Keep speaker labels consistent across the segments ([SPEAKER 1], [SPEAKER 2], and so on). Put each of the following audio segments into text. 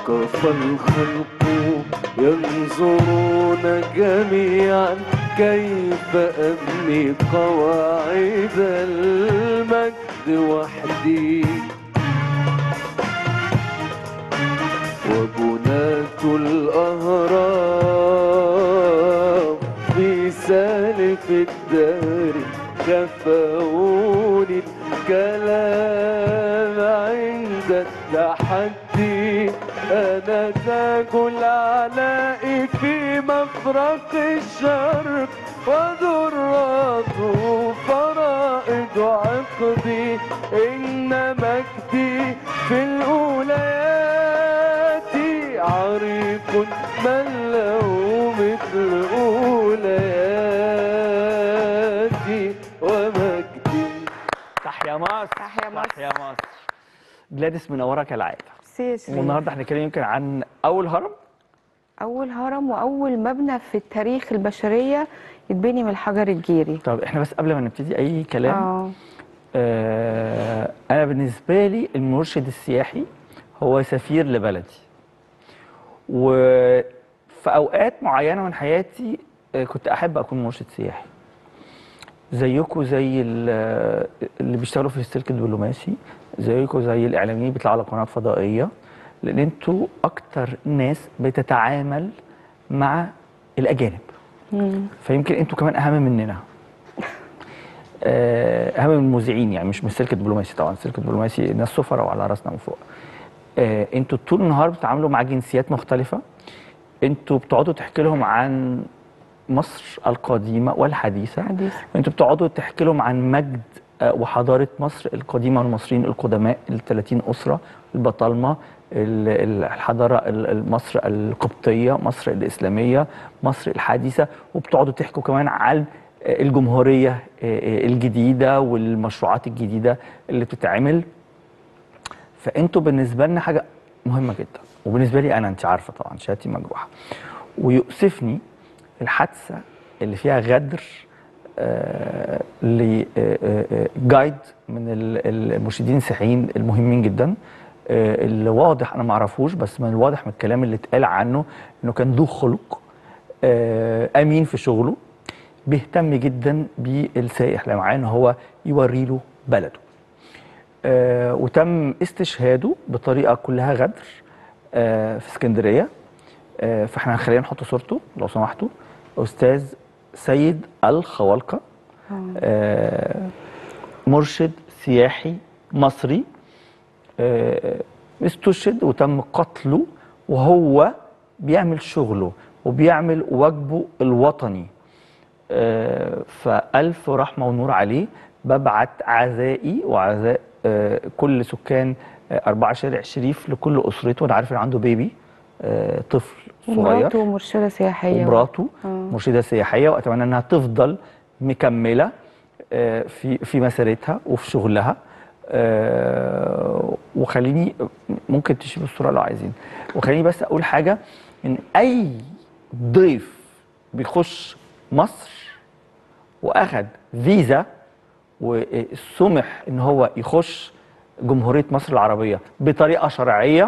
[SPEAKER 1] وقف الخلق ينظرون جميعا كيف أبني قواعد المجد وحدي وبناة الأهرام في سالف الدار كفوني الكلام عند التحدي أنا تاج العلاء في مفرق الشرق وذراته فرائض عقدي إن مجدي في الأوليات عريق من له مثل أولياتي ومجدي
[SPEAKER 2] تحيا مصر
[SPEAKER 3] تحيا مصر.
[SPEAKER 2] تحيا مصر جلاديس منوره كالعاده
[SPEAKER 3] ميرسي يا شيرين.
[SPEAKER 2] والنهارده هنتكلم يمكن عن اول هرم
[SPEAKER 3] اول هرم واول مبنى في التاريخ البشريه يتبني من الحجر الجيري
[SPEAKER 2] طب احنا بس قبل ما نبتدي اي كلام
[SPEAKER 3] اه
[SPEAKER 2] آه انا بالنسبه لي المرشد السياحي هو سفير لبلدي وفي اوقات معينه من حياتي آه، كنت احب اكون مرشد سياحي زيكم زي ال- اللي بيشتغلوا في السلك الدبلوماسي زيكم زي الاعلاميين بيطلعوا على قنوات فضائيه لان انتوا اكتر ناس بتتعامل مع الاجانب
[SPEAKER 3] مم.
[SPEAKER 2] فيمكن انتوا كمان اهم مننا آه، اهم من المذيعين يعني مش من السلك الدبلوماسي طبعا السلك الدبلوماسي ناس سفراء وعلى راسنا من فوق آه، انتوا طول النهار بتتعاملوا مع جنسيات مختلفه انتوا بتقعدوا تحكي لهم عن مصر القديمه والحديثه
[SPEAKER 3] حديث
[SPEAKER 2] انتوا بتقعدوا تحكي لهم عن مجد آه، وحضاره مصر القديمه والمصريين القدماء ال 30 اسره البطالمه ال- ال- الحضاره ال- ال- مصر القبطيه مصر الاسلاميه مصر الحديثه وبتقعدوا تحكوا كمان عن آه، الجمهوريه آه، آه، الجديده والمشروعات الجديده اللي بتتعمل فانتوا بالنسبه لنا حاجه مهمه جدا وبالنسبه لي انا انت عارفه طبعا شهادتي مجروحه ويؤسفني الحادثه اللي فيها غدر لجايد من ال- المرشدين السياحيين المهمين جدا آه، اللي واضح انا ما اعرفوش بس من الواضح من الكلام اللي اتقال عنه انه كان ذو خلق آه، امين في شغله بيهتم جدا بالسائح اللي معاه ان هو يوري له بلده آه، وتم استشهاده بطريقه كلها غدر آه، في اسكندريه آه، فاحنا خلينا نحط صورته لو سمحتوا استاذ سيد الخوالقه آه، مرشد سياحي مصري آه، استشهد وتم قتله وهو بيعمل شغله وبيعمل واجبه الوطني آه، فألف رحمة ونور عليه ببعت عزائي وعزاء آه، كل سكان آه، أربعة شارع شريف لكل أسرته أنا عارف إن عنده بيبي آه، طفل صغير
[SPEAKER 3] ومراته مرشده سياحيه
[SPEAKER 2] ومراته
[SPEAKER 3] آه.
[SPEAKER 2] مرشده سياحيه واتمنى انها تفضل مكمله آه، في في مسيرتها وفي شغلها آه، وخليني ممكن تشوفوا الصوره لو عايزين وخليني بس اقول حاجه ان اي ضيف بيخش مصر واخد فيزا وسمح ان هو يخش جمهوريه مصر العربيه بطريقه شرعيه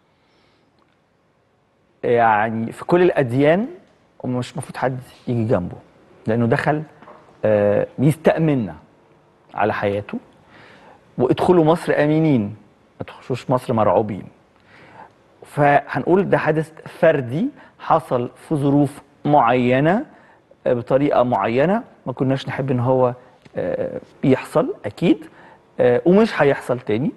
[SPEAKER 2] يعني في كل الاديان ومش المفروض حد يجي جنبه لانه دخل آه، بيستأمنا على حياته وادخلوا مصر امنين ما تخشوش مصر مرعوبين فهنقول ده حدث فردي حصل في ظروف معينه آه، بطريقه معينه ما كناش نحب ان هو آه، يحصل اكيد آه، ومش هيحصل تاني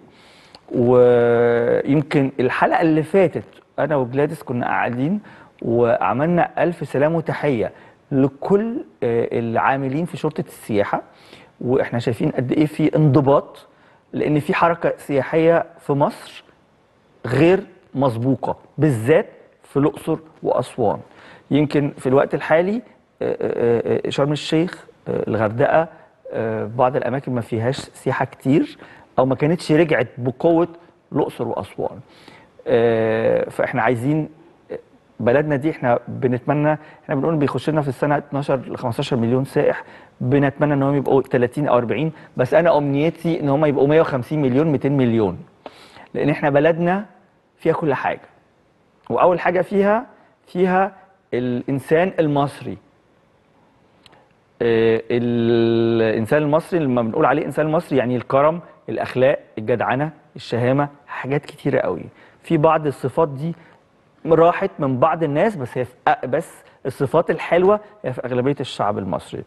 [SPEAKER 2] ويمكن الحلقه اللي فاتت انا وجلاديس كنا قاعدين وعملنا الف سلام وتحيه لكل آه، العاملين في شرطه السياحه واحنا شايفين قد ايه في انضباط لان في حركه سياحيه في مصر غير مسبوقه بالذات في الاقصر واسوان يمكن في الوقت الحالي آه، آه، آه، شرم الشيخ آه، الغردقه آه، بعض الاماكن ما فيهاش سياحه كتير او ما كانتش رجعت بقوه الاقصر واسوان آه، فاحنا عايزين بلدنا دي احنا بنتمنى احنا بنقول بيخش لنا في السنه 12 ل 15 مليون سائح بنتمنى ان هم يبقوا 30 او 40 بس انا امنيتي ان هم يبقوا 150 مليون 200 مليون لان احنا بلدنا فيها كل حاجه واول حاجه فيها فيها الانسان المصري آه، الانسان المصري لما بنقول عليه انسان مصري يعني الكرم الاخلاق الجدعنه الشهامه حاجات كتيره قوي في بعض الصفات دي راحت من بعض الناس بس هي في أ- بس الصفات الحلوه هي في اغلبيه الشعب المصري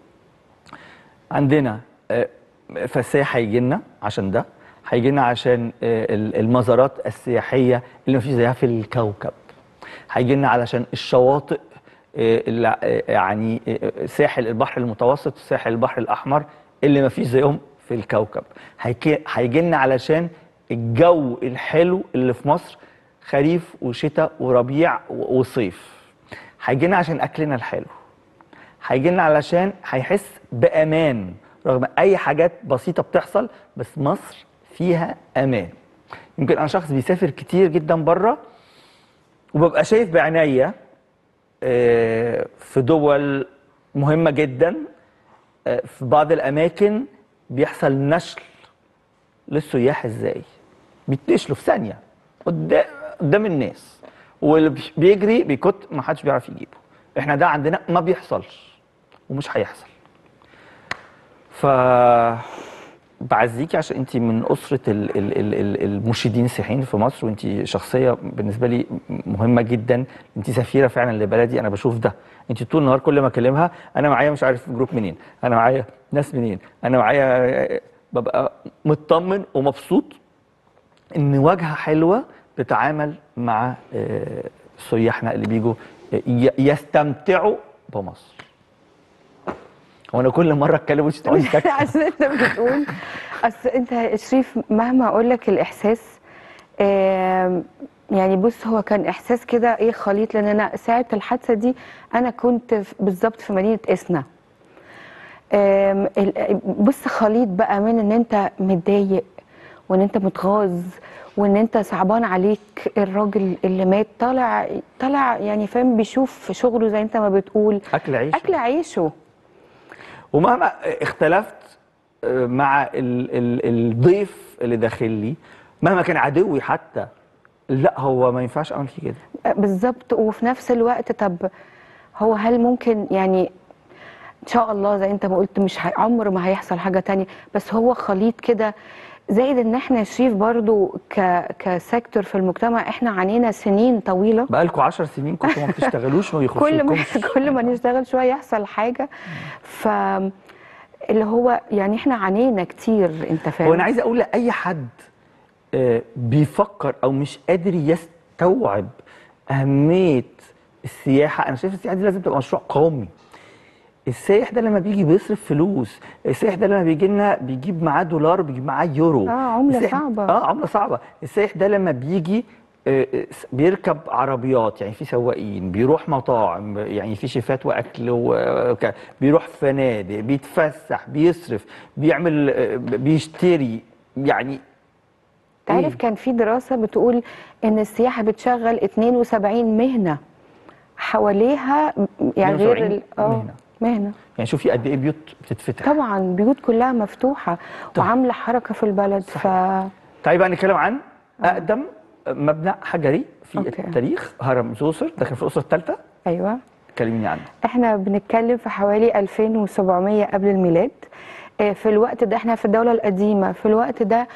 [SPEAKER 2] عندنا آه، فساح هيجي لنا عشان ده هيجي لنا عشان آه، ال- المزارات السياحيه اللي مفيش زيها في الكوكب هيجي لنا علشان الشواطئ آه، اللي آه، يعني آه، ساحل البحر المتوسط وساحل البحر الاحمر اللي مفيش زيهم في الكوكب هيجي- هيجي لنا علشان الجو الحلو اللي في مصر خريف وشتاء وربيع و- وصيف هيجي لنا عشان اكلنا الحلو هيجي لنا علشان هيحس بامان رغم اي حاجات بسيطه بتحصل بس مصر فيها امان يمكن انا شخص بيسافر كتير جدا بره وببقى شايف بعينيا آه، في دول مهمه جدا آه، في بعض الاماكن بيحصل نشل للسياح ازاي بيتنشلوا في ثانيه قدام قدام الناس واللي بي- بيجري بيكت ما حدش بيعرف يجيبه احنا ده عندنا ما بيحصلش ومش هيحصل ف بعزيكي عشان انت من اسره ال- ال- ال- ال- المرشدين السياحيين في مصر وانت شخصيه بالنسبه لي مهمه جدا انت سفيره فعلا لبلدي انا بشوف ده انت طول النهار كل ما اكلمها انا معايا مش عارف جروب منين انا معايا ناس منين انا معايا ببقى مطمن ومبسوط ان واجهه حلوه بتتعامل مع آه، سياحنا اللي بيجوا آه، ي- يستمتعوا بمصر هو انا كل مره اتكلم وانت تقعدي ساكته
[SPEAKER 3] عشان انت بتقول اصل انت يا شريف مهما اقول لك الاحساس آم، يعني بص هو كان احساس كده ايه خليط لان انا ساعه الحادثه دي انا كنت في- بالظبط في مدينه اسنا آم، ال- بص خليط بقى من ان انت متضايق وان انت متغاظ وان انت صعبان عليك الراجل اللي مات طالع طالع يعني فاهم بيشوف شغله زي انت ما بتقول
[SPEAKER 2] اكل عيش
[SPEAKER 3] اكل عيشه
[SPEAKER 2] ومهما اختلفت آه، مع ال ال الضيف اللي داخل لي مهما كان عدوي حتى لا هو ما ينفعش اعمل فيه كده
[SPEAKER 3] بالظبط وفي نفس الوقت طب هو هل ممكن يعني ان شاء الله زي انت ما قلت مش هي- عمر ما هيحصل حاجه تانية بس هو خليط كده زائد ان احنا يا شريف برضو ك كسيكتور في المجتمع احنا عانينا سنين طويله
[SPEAKER 2] بقالكم 10 سنين كنتوا ما بتشتغلوش وما
[SPEAKER 3] كل ما
[SPEAKER 2] يخشوكمش
[SPEAKER 3] كل ما نشتغل شويه يحصل حاجه ف اللي هو يعني احنا عانينا كتير انت فاهم
[SPEAKER 2] هو انا عايز اقول لاي حد آه، بيفكر او مش قادر يستوعب اهميه السياحه انا شايف السياحه دي لازم تبقى مشروع قومي السائح ده لما بيجي بيصرف فلوس السائح ده لما بيجي لنا بيجيب معاه دولار بيجيب معاه يورو
[SPEAKER 3] آه، عملة
[SPEAKER 2] السائح-
[SPEAKER 3] صعبة.
[SPEAKER 2] اه عمله صعبه السائح ده لما بيجي آه، آه، بيركب عربيات يعني في سواقين بيروح مطاعم يعني في شيفات واكل وك- بيروح فنادق بيتفسح بيصرف بيعمل آه، بيشتري يعني
[SPEAKER 3] تعرف
[SPEAKER 2] إيه؟
[SPEAKER 3] كان في دراسة بتقول إن السياحة بتشغل 72 مهنة حواليها يعني غير
[SPEAKER 2] 72
[SPEAKER 3] ال- اه
[SPEAKER 2] مهنة.
[SPEAKER 3] مهنة
[SPEAKER 2] يعني شوفي قد ايه بيوت بتتفتح
[SPEAKER 3] طبعا بيوت كلها مفتوحة وعاملة حركة في البلد ف
[SPEAKER 2] تعالي بقى نتكلم عن اقدم مبنى حجري في
[SPEAKER 3] أوكي.
[SPEAKER 2] التاريخ هرم زوسر ده كان في الاسره الثالثه
[SPEAKER 3] أيوه
[SPEAKER 2] كلميني عنه
[SPEAKER 3] احنا بنتكلم في حوالي 2700 قبل الميلاد آه، في الوقت ده احنا في الدولة القديمة في الوقت ده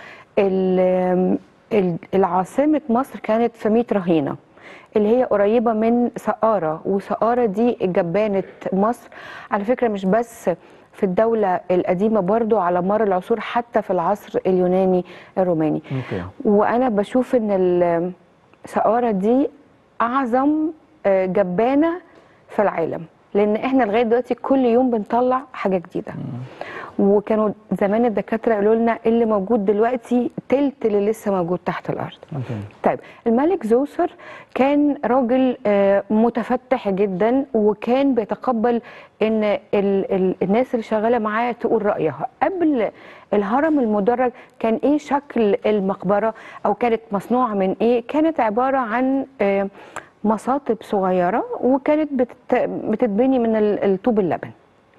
[SPEAKER 3] ال- ال- العاصمة مصر كانت في ميت رهينة اللي هي قريبة من سقارة وسقارة دي جبانة مصر على فكرة مش بس في الدولة القديمة برضو على مر العصور حتى في العصر اليوناني الروماني
[SPEAKER 2] اوكي
[SPEAKER 3] وانا بشوف ان ال- سقارة دي اعظم آه، جبانه في العالم لان احنا لغايه دلوقتي كل يوم بنطلع حاجه جديده وكانوا زمان الدكاتره يقولوا لنا اللي موجود دلوقتي تلت اللي لسه موجود تحت الارض
[SPEAKER 2] اوكي
[SPEAKER 3] طيب الملك زوسر كان راجل آه، متفتح جدا وكان بيتقبل ان ال ال الناس اللي شغاله معاه تقول رايها قبل الهرم المدرج كان ايه شكل المقبره او كانت مصنوعه من ايه كانت عباره عن آه، مصاطب صغيره وكانت بتت بتتبني من ال- الطوب اللبن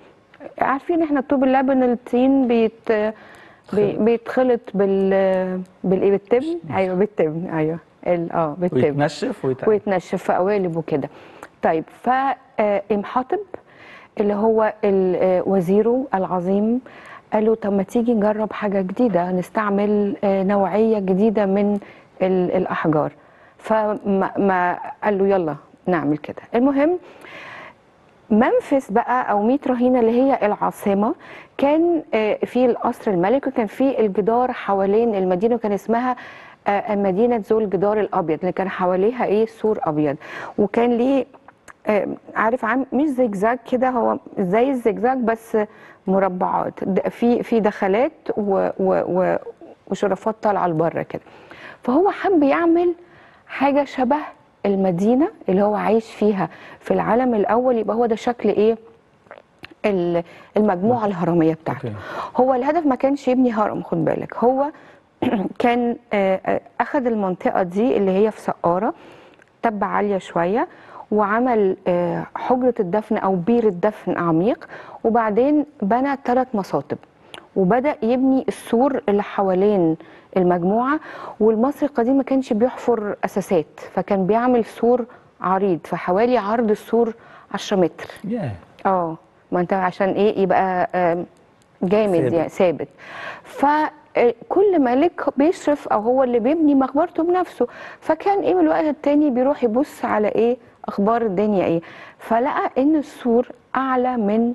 [SPEAKER 3] عارفين احنا الطوب اللبن الطين بيت بي- بيتخلط بال بالايه بالتبن ايوه بالتبن ايوه ال- اه بالتبن
[SPEAKER 2] ويتنشف ويتعمل
[SPEAKER 3] ويتنشف في قوالب وكده طيب فامحاطب اللي هو ال- آه، وزيره العظيم قال له طب ما تيجي نجرب حاجه جديده نستعمل آه، نوعيه جديده من ال- الاحجار فما ما قال له يلا نعمل كده المهم منفس بقى او ميت رهينه اللي هي العاصمه كان آه، في القصر الملكي وكان في الجدار حوالين المدينه وكان اسمها آه، مدينه ذو الجدار الابيض اللي كان حواليها ايه سور ابيض وكان ليه آه، عارف عم مش زجزاج كده هو زي الزجزاج بس مربعات د- في في دخلات و و و وشرفات طالعه لبره كده فهو حب يعمل حاجه شبه المدينه اللي هو عايش فيها في العالم الاول يبقى هو ده شكل ايه ال- المجموعه الهرميه بتاعته
[SPEAKER 2] أوكي.
[SPEAKER 3] هو الهدف ما كانش يبني هرم خد بالك هو كان آه، آه، اخذ المنطقه دي اللي هي في سقاره تبة عاليه شويه وعمل آه، حجره الدفن او بير الدفن عميق وبعدين بنى ثلاث مصاطب وبدا يبني السور اللي حوالين المجموعه والمصري القديم ما كانش بيحفر اساسات فكان بيعمل سور عريض فحوالي عرض السور 10 متر
[SPEAKER 2] ياه
[SPEAKER 3] اه ما انت عشان ايه يبقى آم، جامد
[SPEAKER 2] ثابت.
[SPEAKER 3] يعني ثابت فكل ملك بيشرف او هو اللي بيبني مقبرته بنفسه فكان ايه من الوقت التاني بيروح يبص على ايه اخبار الدنيا ايه فلقى ان السور اعلى من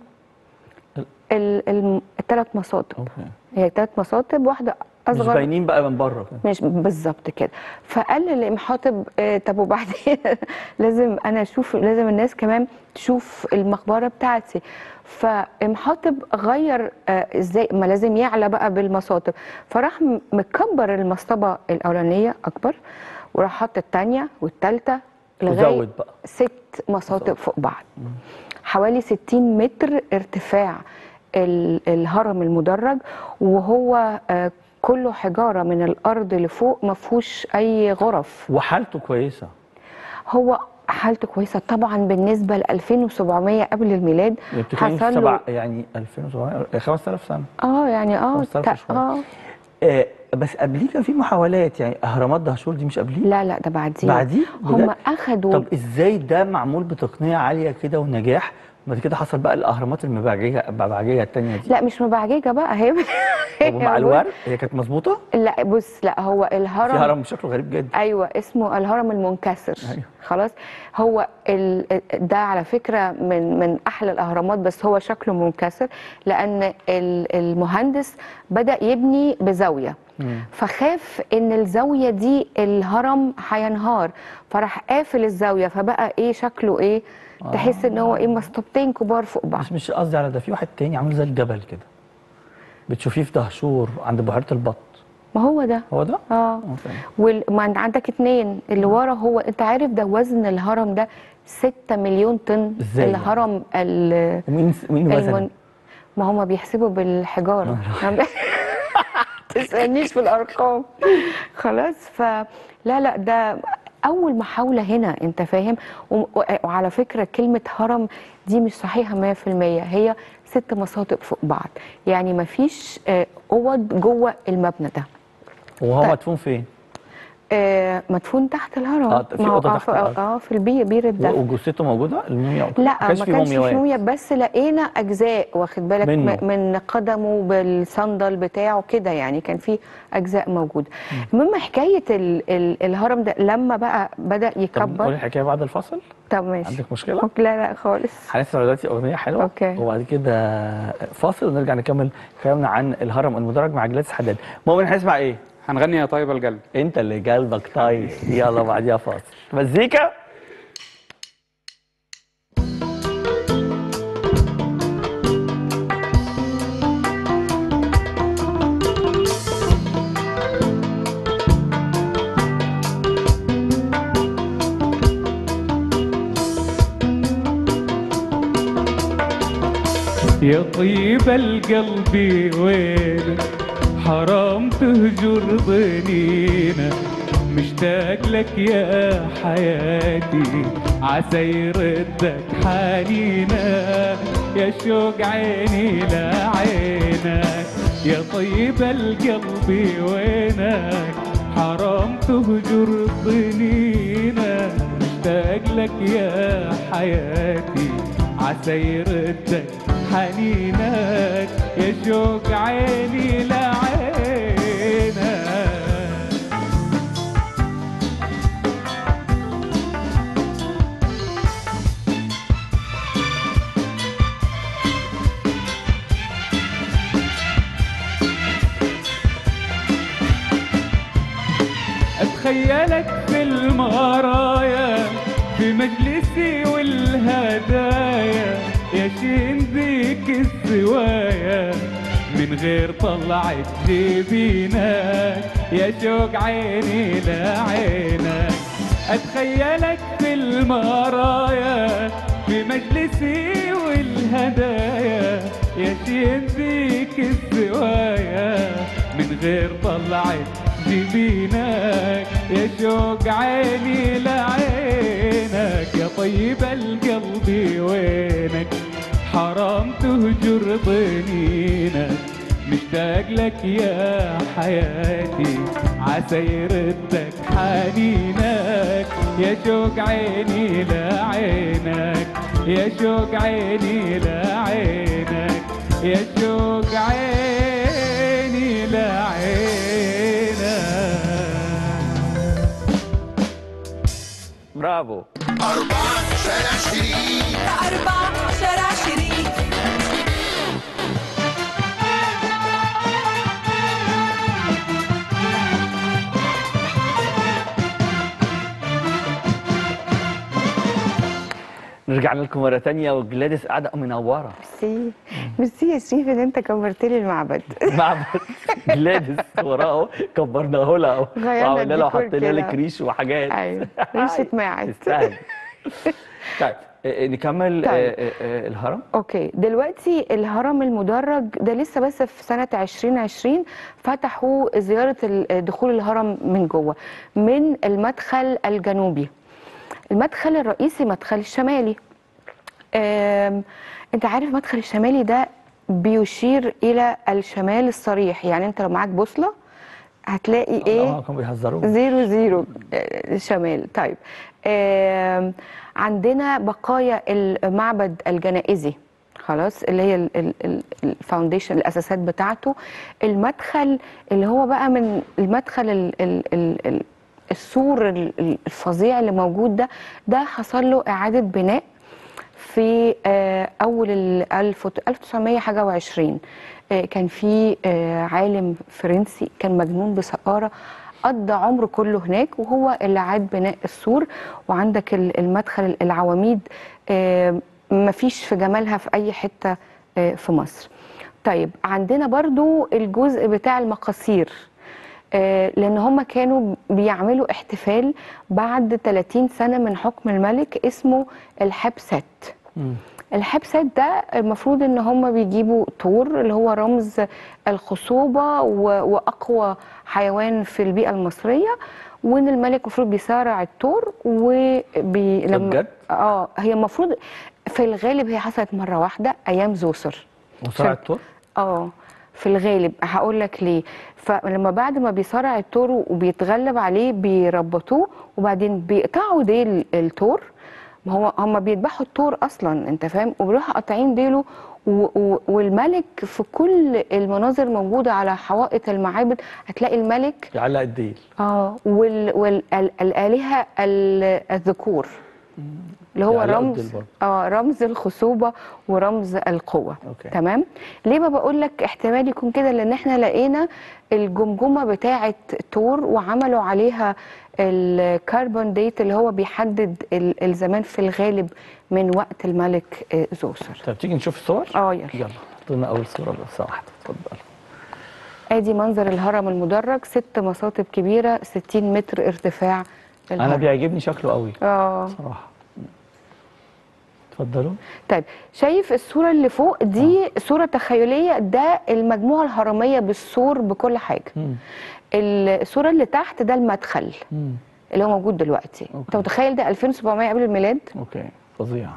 [SPEAKER 3] الثلاث مصاطب
[SPEAKER 2] اوكي
[SPEAKER 3] هي ثلاث مصاطب واحده
[SPEAKER 2] مش
[SPEAKER 3] اصغر
[SPEAKER 2] باينين بقى من بره كده
[SPEAKER 3] مش بالظبط كده فقال لامحاطب آه، طب وبعدين لازم انا اشوف لازم الناس كمان تشوف المقبره بتاعتي فامحاطب غير آه، ازاي ما لازم يعلى بقى بالمصاطب فراح م- مكبر المصطبه الاولانيه اكبر وراح حط الثانيه والثالثه لغايه
[SPEAKER 2] وزود بقى
[SPEAKER 3] ست مصاطب فوق بعض حوالي 60 متر ارتفاع ال- الهرم المدرج وهو آه، كله حجاره من الارض لفوق ما فيهوش اي غرف
[SPEAKER 2] وحالته كويسه
[SPEAKER 3] هو حالته كويسه طبعا بالنسبه ل 2700 قبل الميلاد
[SPEAKER 2] يعني بتتكلم في
[SPEAKER 3] حصل
[SPEAKER 2] سبع
[SPEAKER 3] له
[SPEAKER 2] يعني 2700 5000 سنه
[SPEAKER 3] اه يعني اه
[SPEAKER 2] 5000
[SPEAKER 3] تا-
[SPEAKER 2] شوية.
[SPEAKER 3] اه
[SPEAKER 2] آه بس قبليه كان في محاولات يعني اهرامات دهشور دي مش قبليه
[SPEAKER 3] لا لا ده بعديه
[SPEAKER 2] بعديه
[SPEAKER 3] هم
[SPEAKER 2] بجد؟
[SPEAKER 3] اخدوا
[SPEAKER 2] طب ازاي ده معمول بتقنيه عاليه كده ونجاح بعد كده حصل بقى الاهرامات المبعجيه المبعجيه الثانيه دي
[SPEAKER 3] لا مش مبعججه بقى هي
[SPEAKER 2] طب مع الورق هي كانت مظبوطه
[SPEAKER 3] لا بص لا هو
[SPEAKER 2] في
[SPEAKER 3] الهرم
[SPEAKER 2] هرم شكله غريب جدا
[SPEAKER 3] ايوه اسمه الهرم المنكسر
[SPEAKER 2] أيوة.
[SPEAKER 3] خلاص هو ال... ده على فكره من من احلى الاهرامات بس هو شكله منكسر لان ال- المهندس بدا يبني بزاويه
[SPEAKER 2] مم.
[SPEAKER 3] فخاف ان الزاويه دي الهرم هينهار فراح قافل الزاويه فبقى ايه شكله ايه تحس ان هو ايه مسطبتين كبار فوق بعض
[SPEAKER 2] بس مش قصدي على ده في واحد تاني عامل زي الجبل كده بتشوفيه في دهشور عند بحيره البط
[SPEAKER 3] ما هو ده
[SPEAKER 2] هو ده؟
[SPEAKER 3] اه
[SPEAKER 2] اوكي
[SPEAKER 3] وال... ما عند- عندك اتنين اللي ورا هو انت عارف ده وزن الهرم ده 6 مليون طن
[SPEAKER 2] إزاي يعني؟
[SPEAKER 3] الهرم ال...
[SPEAKER 2] ومين مين
[SPEAKER 3] المن...
[SPEAKER 2] وزن؟
[SPEAKER 3] ما هم بيحسبوا بالحجاره تسالنيش في الارقام خلاص فلا لا ده اول محاوله هنا انت فاهم و... و- وعلى فكره كلمه هرم دي مش صحيحه 100% هي ست مصاطب فوق بعض يعني ما فيش اوض جوه المبنى ده
[SPEAKER 2] وهو
[SPEAKER 3] طيب.
[SPEAKER 2] مدفون فين؟
[SPEAKER 3] آه مدفون تحت الهرم
[SPEAKER 2] آه، في
[SPEAKER 3] ما هو-
[SPEAKER 2] أوضة
[SPEAKER 3] آه،
[SPEAKER 2] تحت
[SPEAKER 3] في-
[SPEAKER 2] الأرض.
[SPEAKER 3] اه في البير بير الدفن
[SPEAKER 2] وجثته موجوده؟ الموميا
[SPEAKER 3] لا ما
[SPEAKER 2] في
[SPEAKER 3] كانش في
[SPEAKER 2] مومياوات.
[SPEAKER 3] موميا بس لقينا اجزاء واخد بالك
[SPEAKER 2] منه.
[SPEAKER 3] م- من قدمه بالصندل بتاعه كده يعني كان في اجزاء موجوده المهم حكايه ال ال الهرم ده لما بقى بدا
[SPEAKER 2] طب نقول
[SPEAKER 3] يكبر
[SPEAKER 2] الحكايه بعد الفصل
[SPEAKER 3] طب ماشي
[SPEAKER 2] عندك مشكله؟
[SPEAKER 3] أوكي، لا لا خالص
[SPEAKER 2] هنسمع دلوقتي اغنيه حلوه
[SPEAKER 3] أوكي.
[SPEAKER 2] وبعد كده فاصل ونرجع نكمل كلامنا عن الهرم المدرج مع جلاتس حداد مؤمن هنسمع ايه؟
[SPEAKER 4] هنغني يا طيب القلب
[SPEAKER 2] انت اللي قلبك طاير يلا بعديها فاصل مزيكا
[SPEAKER 5] يا طيب القلب وينك حرام تهجر ضنينا مشتاق لك يا حياتي عسى يردك حنينا يا شوق عيني لعينك يا طيب القلب وينك حرام تهجر طنينة مشتاق لك يا حياتي عسى يردك حنينك يا شوق عيني لعينك اتخيلك في المرايا في مجلسي والهدايا يا شين ذيك السوايا من غير طلعة جبينك يا شوق عيني لعينك اتخيلك في المرايا في مجلسي والهدايا يا شين ذيك السوايا من غير طلعة جبينك يا شوق عيني لعينك يا طيب القلب وينك حرام تهجر طنينك مشتاق لك يا حياتي عسى يردك حنينك يا شوق عيني لعينك يا شوق عيني لعينك يا شوق عيني لعينك
[SPEAKER 2] برافو
[SPEAKER 4] أربعة شارع شريك
[SPEAKER 6] أربعة شارع شريك
[SPEAKER 2] نرجع لكم مره تانية وجلاديس قاعده منوره
[SPEAKER 3] ميرسي ميرسي يا شريف ان انت كبرت لي المعبد
[SPEAKER 2] معبد جلاديس وراه كبرناه لها اهو
[SPEAKER 3] غيرنا
[SPEAKER 2] وعملنا لها
[SPEAKER 3] الديكور
[SPEAKER 2] وحطينا لك
[SPEAKER 3] كده.
[SPEAKER 2] ريش وحاجات
[SPEAKER 3] ايوه ريشه ماعز
[SPEAKER 2] تستاهل طيب آه، نكمل
[SPEAKER 3] طيب.
[SPEAKER 2] آه، آه، آه، الهرم
[SPEAKER 3] اوكي دلوقتي الهرم المدرج ده لسه بس في سنه 2020 فتحوا زياره ال- دخول الهرم من جوه من المدخل الجنوبي المدخل الرئيسي مدخل الشمالي آم، انت عارف مدخل الشمالي ده بيشير الى الشمال الصريح يعني انت لو معاك بوصله هتلاقي ايه
[SPEAKER 2] اه كانوا بيهزروا
[SPEAKER 3] زيرو زيرو آه، شمال طيب آم، عندنا بقايا المعبد الجنائزي خلاص اللي هي ال- ال- ال- الفاونديشن الاساسات بتاعته المدخل اللي هو بقى من المدخل ال ال ال ال السور ال- ال- الفظيع اللي موجود ده ده حصل له اعاده بناء في آه، اول ال 1900 حاجه و20 كان في آه، عالم فرنسي كان مجنون بسقاره قضى عمره كله هناك وهو اللي عاد بناء السور وعندك ال- المدخل العواميد آه، مفيش في جمالها في اي حته آه، في مصر طيب عندنا برضو الجزء بتاع المقاصير آه، لان هم كانوا بيعملوا احتفال بعد 30 سنه من حكم الملك اسمه الحبست الحبست ده المفروض ان هم بيجيبوا طور اللي هو رمز الخصوبه و- واقوى حيوان في البيئه المصريه وان الملك المفروض بيسارع الطور وبي
[SPEAKER 2] ده بجد؟
[SPEAKER 3] اه هي المفروض في الغالب هي حصلت مره واحده ايام زوسر
[SPEAKER 2] مصارع
[SPEAKER 3] عشان-
[SPEAKER 2] الطور
[SPEAKER 3] اه في الغالب هقول لك ليه فلما بعد ما بيصارع التور وبيتغلب عليه بيربطوه وبعدين بيقطعوا ديل التور ما هو هم بيذبحوا التور اصلا انت فاهم وبيروحوا قاطعين ديله و- و- والملك في كل المناظر موجوده على حوائط المعابد هتلاقي الملك
[SPEAKER 2] يعلق الديل
[SPEAKER 3] اه والالهه الذكور اللي هو
[SPEAKER 2] يعلقوا
[SPEAKER 3] رمز
[SPEAKER 2] الديل برضه.
[SPEAKER 3] اه رمز الخصوبه ورمز القوه
[SPEAKER 2] أوكي.
[SPEAKER 3] تمام ليه ما بقول لك احتمال يكون كده لان احنا لقينا الجمجمه بتاعه تور وعملوا عليها الكربون ديت اللي هو بيحدد ال- الزمان في الغالب من وقت الملك آه، زوسر
[SPEAKER 2] طب تيجي نشوف الصور
[SPEAKER 3] اه يلا
[SPEAKER 2] يلا حطينا اول صوره لو سمحت اتفضل
[SPEAKER 3] ادي منظر الهرم المدرج ست مصاطب كبيره 60 متر ارتفاع
[SPEAKER 2] انا
[SPEAKER 3] الهرم.
[SPEAKER 2] بيعجبني شكله قوي
[SPEAKER 3] اه
[SPEAKER 2] صراحه اتفضلوا
[SPEAKER 3] طيب شايف الصورة اللي فوق دي صورة تخيلية ده المجموعة الهرمية بالسور بكل حاجة
[SPEAKER 2] مم.
[SPEAKER 3] الصورة اللي تحت ده المدخل
[SPEAKER 2] مم.
[SPEAKER 3] اللي هو موجود دلوقتي انت
[SPEAKER 2] أوكي.
[SPEAKER 3] متخيل ده 2700 قبل الميلاد
[SPEAKER 2] اوكي فظيع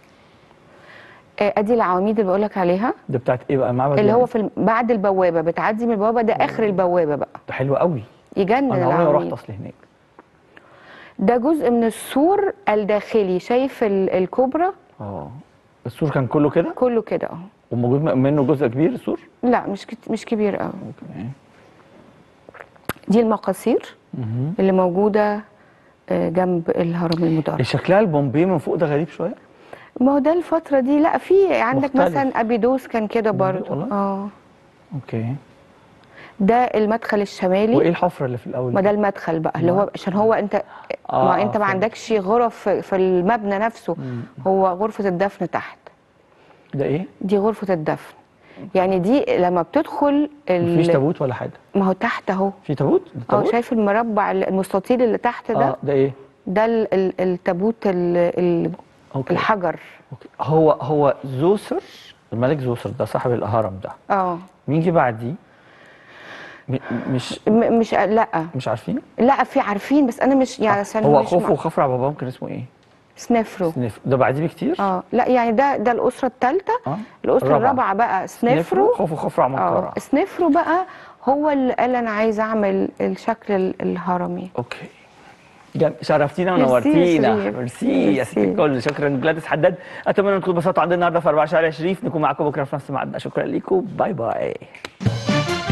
[SPEAKER 3] آه، ادي العواميد اللي بقولك عليها
[SPEAKER 2] ده بتاعت ايه بقى المعبد
[SPEAKER 3] اللي
[SPEAKER 2] يعني؟
[SPEAKER 3] هو في الم- بعد البوابة بتعدي من البوابة ده اخر البوابة بقى
[SPEAKER 2] ده حلو قوي
[SPEAKER 3] يجنن
[SPEAKER 2] انا عمري ما رحت
[SPEAKER 3] العواميد
[SPEAKER 2] اصل هناك
[SPEAKER 3] ده جزء من السور الداخلي شايف ال- الكوبرا
[SPEAKER 2] اه السور كان كله كده
[SPEAKER 3] كله كده اه
[SPEAKER 2] وموجود منه جزء كبير السور
[SPEAKER 3] لا مش كت- مش كبير قوي
[SPEAKER 2] اوكي
[SPEAKER 3] دي المقاصير اللي موجوده آه، جنب الهرم المدرج
[SPEAKER 2] شكلها البومبي من فوق ده غريب شويه
[SPEAKER 3] ما هو ده الفتره دي لا في عندك
[SPEAKER 2] مختلف.
[SPEAKER 3] مثلا ابيدوس كان كده برضه
[SPEAKER 2] والله؟
[SPEAKER 3] اه
[SPEAKER 2] اوكي
[SPEAKER 3] ده المدخل الشمالي
[SPEAKER 2] وايه الحفره اللي في الاول
[SPEAKER 3] ما
[SPEAKER 2] دي؟
[SPEAKER 3] ده المدخل بقى اللي هو عشان هو انت
[SPEAKER 2] آه،
[SPEAKER 3] ما انت ما
[SPEAKER 2] فهمت.
[SPEAKER 3] عندكش غرف في المبنى نفسه هو غرفه الدفن تحت
[SPEAKER 2] ده ايه
[SPEAKER 3] دي غرفه الدفن يعني دي لما بتدخل ال-
[SPEAKER 2] مفيش تابوت ولا حاجه
[SPEAKER 3] ما هو تحت اهو
[SPEAKER 2] في تابوت ده
[SPEAKER 3] اه
[SPEAKER 2] تابوت
[SPEAKER 3] شايف المربع المستطيل اللي تحت ده
[SPEAKER 2] اه ده ايه
[SPEAKER 3] ده ال- ال- التابوت ال- ال-
[SPEAKER 2] اوكي
[SPEAKER 3] الحجر
[SPEAKER 2] أوكي. هو هو زوسر الملك زوسر ده صاحب الهرم ده
[SPEAKER 3] اه
[SPEAKER 2] مين جه بعديه م- مش
[SPEAKER 3] م- مش لا
[SPEAKER 2] مش عارفين
[SPEAKER 3] لا في عارفين بس انا مش يعني عشان
[SPEAKER 2] هو
[SPEAKER 3] مش
[SPEAKER 2] خوفو
[SPEAKER 3] مع-
[SPEAKER 2] وخفرع باباهم كان اسمه ايه
[SPEAKER 3] سنفرو
[SPEAKER 2] سنف ده بعديه بكتير
[SPEAKER 3] اه لا يعني ده ده الاسره الثالثه
[SPEAKER 2] اه
[SPEAKER 3] الاسره
[SPEAKER 2] الرابعة.
[SPEAKER 3] الرابعه بقى سنفرو
[SPEAKER 2] خوفو وخفرع منقرع
[SPEAKER 3] اه سنفرو بقى هو اللي قال انا عايز اعمل الشكل ال- الهرمي
[SPEAKER 2] اوكي جم... شرفتينا
[SPEAKER 3] ميرسي يا
[SPEAKER 2] ونورتينا
[SPEAKER 3] شريف.
[SPEAKER 2] ميرسي يا ست
[SPEAKER 3] ميرسي.
[SPEAKER 2] الكل شكرا جلاديس حداد اتمنى انكم تبسطوا عندنا النهارده في 4 شهر شريف نكون معاكم بكره في نفس الميعاد شكرا لكم باي باي